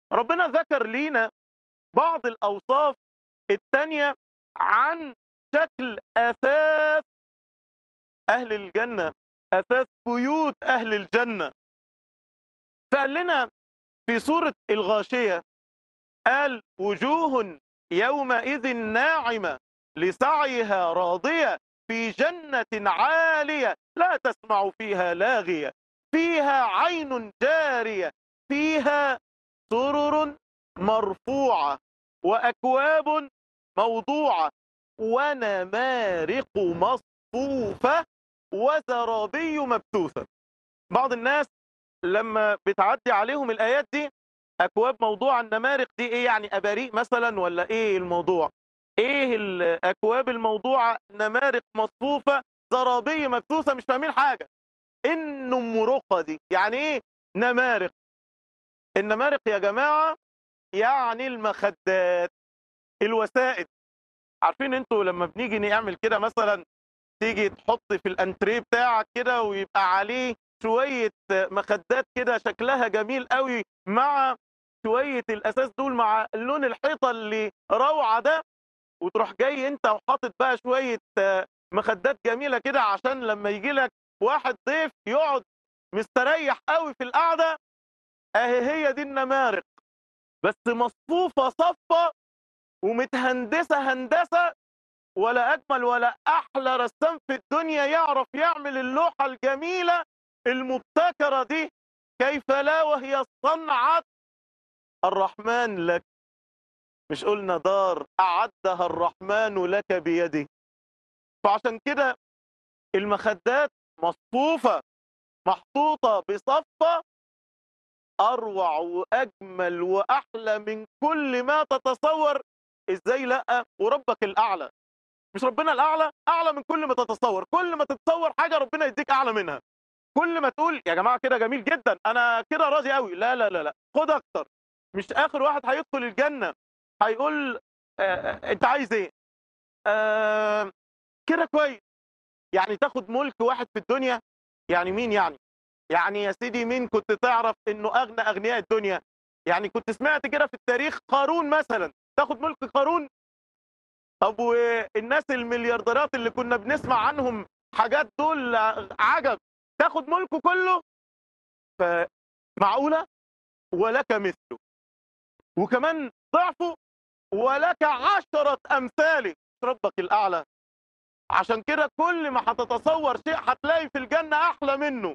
ربنا ذكر لينا بعض الأوصاف التانية عن شكل أساس أهل الجنة أساس بيوت أهل الجنة فقال لنا في سورة الغاشية قال وجوه يومئذ ناعمة لسعيها راضية في جنة عالية لا تسمع فيها لاغية فيها عين جارية فيها سرر مرفوعة وأكواب موضوعة ونمارق مصفوفة وزرابي مبثوثة بعض الناس لما بتعدي عليهم الآيات دي أكواب موضوعة النمارق دي إيه يعني أباريق مثلا ولا إيه الموضوع إيه الأكواب الموضوعة نمارق مصفوفة زرابي مبثوثة مش فاهمين حاجة النمرقة دي يعني إيه نمارق النمارق يا جماعة يعني المخدات الوسائد عارفين انتوا لما بنيجي نعمل كده مثلا تيجي تحط في الانتريه بتاعك كده ويبقى عليه شوية مخدات كده شكلها جميل قوي مع شوية الاساس دول مع لون الحيطة اللي روعة ده وتروح جاي انت وحاطط بقى شوية مخدات جميلة كده عشان لما يجي لك واحد ضيف يقعد مستريح قوي في القعدة اهي هي دي النمارق بس مصفوفة صفة ومتهندسة هندسة ولا أجمل ولا أحلى رسام في الدنيا يعرف يعمل اللوحة الجميلة المبتكرة دي كيف لا وهي صنعت الرحمن لك مش قلنا دار أعدها الرحمن لك بيده فعشان كده المخدات مصفوفة محطوطة بصفة أروع وأجمل وأحلى من كل ما تتصور إزاي لأ وربك الأعلى مش ربنا الأعلى أعلى من كل ما تتصور كل ما تتصور حاجة ربنا يديك أعلى منها كل ما تقول يا جماعة كده جميل جدا أنا كده راضي قوي لا لا لا لا خد أكتر مش آخر واحد هيدخل الجنة هيقول آه أنت عايز إيه آه كده كويس يعني تاخد ملك واحد في الدنيا يعني مين يعني يعني يا سيدي مين كنت تعرف انه اغنى اغنياء الدنيا يعني كنت سمعت كده في التاريخ قارون مثلا تاخد ملك قارون طب والناس المليارديرات اللي كنا بنسمع عنهم حاجات دول عجب تاخد ملكه كله فمعقولة ولك مثله وكمان ضعفه ولك عشرة أمثاله ربك الأعلى عشان كده كل ما هتتصور شيء هتلاقي في الجنة أحلى منه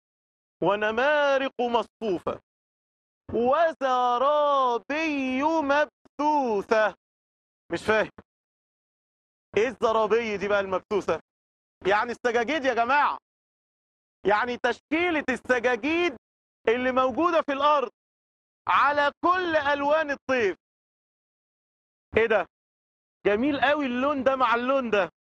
ونمارق مصفوفة وزرابي مبثوثة مش فاهم ايه الزرابي دي بقى المبثوثة يعني السجاجيد يا جماعة يعني تشكيلة السجاجيد اللي موجودة في الارض على كل الوان الطيف ايه ده جميل قوي اللون ده مع اللون ده